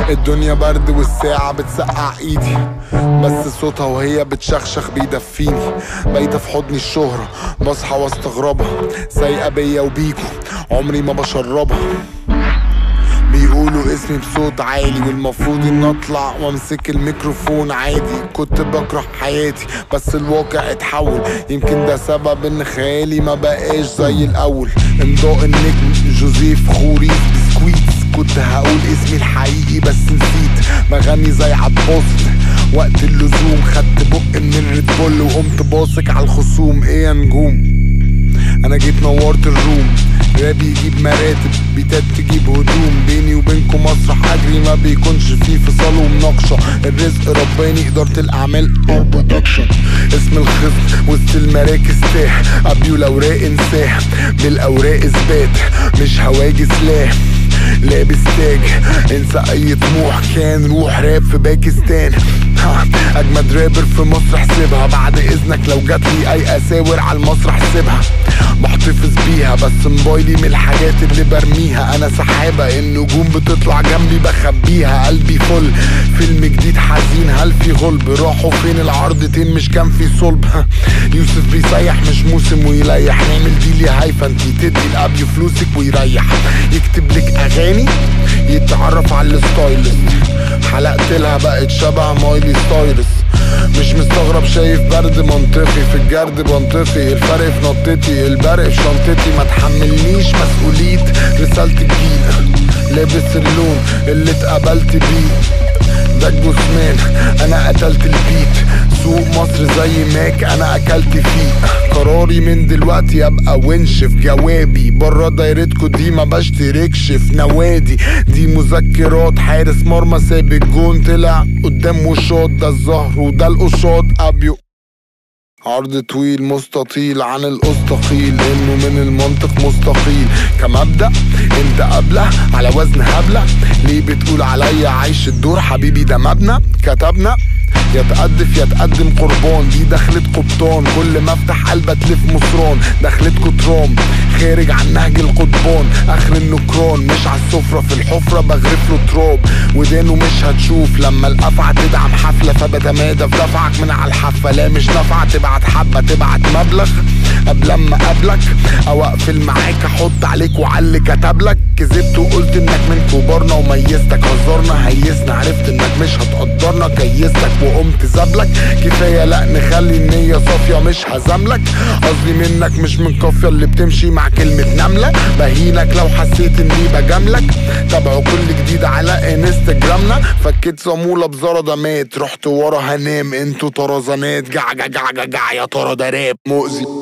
الدنيا برد والساعة بتسقع ايدي بس صوتها وهي بتشخشخ بيدفيني بايتة في حضني الشهرة بصحى واستغربها سايقة بيا وبيكو عمري ما بشربها بيقولوا اسمي بصوت عالي والمفروض ان اطلع وامسك الميكروفون عادي كنت بكره حياتي بس الواقع اتحول يمكن ده سبب ان خيالي ما بقاش زي الاول امضاء النجم جوزيف خوري بسكويتس كنت هقول اسمي الحقيقي بس نسيت بغني زي عباست وقت اللزوم خدت بق من الريد بول وقمت باصك على الخصوم ايه يا نجوم انا جيت نورت الروم راب يجيب مراتب بيتات تجيب هدوم بيني وبينكم مسرح اجري ما بيكونش فيه فصال ومناقشه الرزق رباني اداره الاعمال او برودكشن اسم الخصم وسط المراكز تاه ابيو الاوراق انساه بالاوراق اثبات مش هواجي سلاح لابس تاج انسى اي طموح كان روح راب في باكستان ها، اجمد رابر في مصر احسبها بعد اذنك لو جاتلي اي اساور على المسرح سيبها بحتفظ بيها بس موبايلي من الحاجات اللي برميها انا سحابة النجوم بتطلع جنبي بخبيها قلبي فل فيلم جديد حزين هل في غلب راحوا فين العرضتين مش كان في صلب ها، يوسف بيسيح مش موسم ويليح نعمل ديل يا هايفا انتي تدي الابيو فلوسك ويريح يكتب لك اغاني يتعرف على الستايلست حلقت لها بقت شبه مايلي ستايلس مش مستغرب شايف برد منطقي في الجرد منطقي الفرق في نطتي البرق في شنطتي ما تحملنيش مسؤولية رسالة الجيل لابس اللون اللي اتقبلت بيه ده الجثمان انا قتلت البيت سوق مصر زي ماك انا اكلت فيه قراري من دلوقتي ابقى ونش في جوابي بره دايرتكو دي ما بشتركش في نوادي دي مذكرات حارس مرمى ساب الجون طلع قدام وشاط ده الظهر وده القشاط ابيو عرض طويل مستطيل عن الاسطقيل انه من المنطق مستقيل كمبدأ انت قبله على وزن هبلة ليه بتقول عليا عايش الدور حبيبي ده مبنى كتبنا يا تقدف يا تقدم قربان دي دخلت قبطان كل ما افتح قلب اتلف مصران دخلتكوا ترام خارج عن نهج القضبان اخر النكران مش على السفرة في الحفرة بغرف له تراب ودانه مش هتشوف لما القفعة تدعم حفلة فبتمادى في دفعك من على الحافة لا مش نافعة تبعت حبة تبعت مبلغ قبل اما اقابلك او اقفل معاك احط عليك وعلي كتبلك كذبت وقلت انك من كبارنا وميزتك هزرنا هيسنا عرفت انك مش هتقدرنا كيستك وقمت زبلك كفايه لا نخلي النيه صافيه مش هزاملك قصدي منك مش من قافيه اللي بتمشي مع كلمه نمله بهينك لو حسيت اني بجاملك تابعوا كل جديد على انستجرامنا فكيت صاموله بزرده مات رحت ورا هنام انتوا طرزانات جع جع جع جع, جع يا ترى ده راب مؤذي